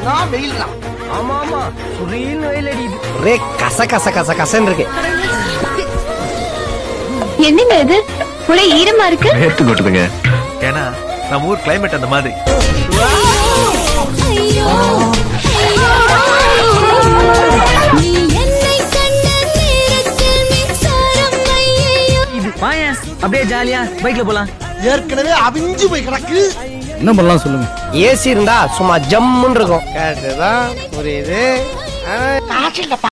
நான் வெயில் தான் ஆமா ஆமா சுரீல் வெயில் அடிக்குது ஒரே கச கச கச கசன்னு இருக்கு என்னங்க இது புலை ஈரமா இருக்கு நேத்து கொட்டுதுங்க ஏன்னா நம்ம ஊர் கிளைமேட் அந்த மாதிரி இது வாயேன் அப்படியே ஜாலியா பைக்ல போலாம் ஏற்கனவே அவிஞ்சு போய் கிடக்கு என்ன பண்ணலாம் சொல்லுங்க ஏசி இருந்தா சும்மா ஜம்முன்னு இருக்கும் கேட்டுதான் புரியுது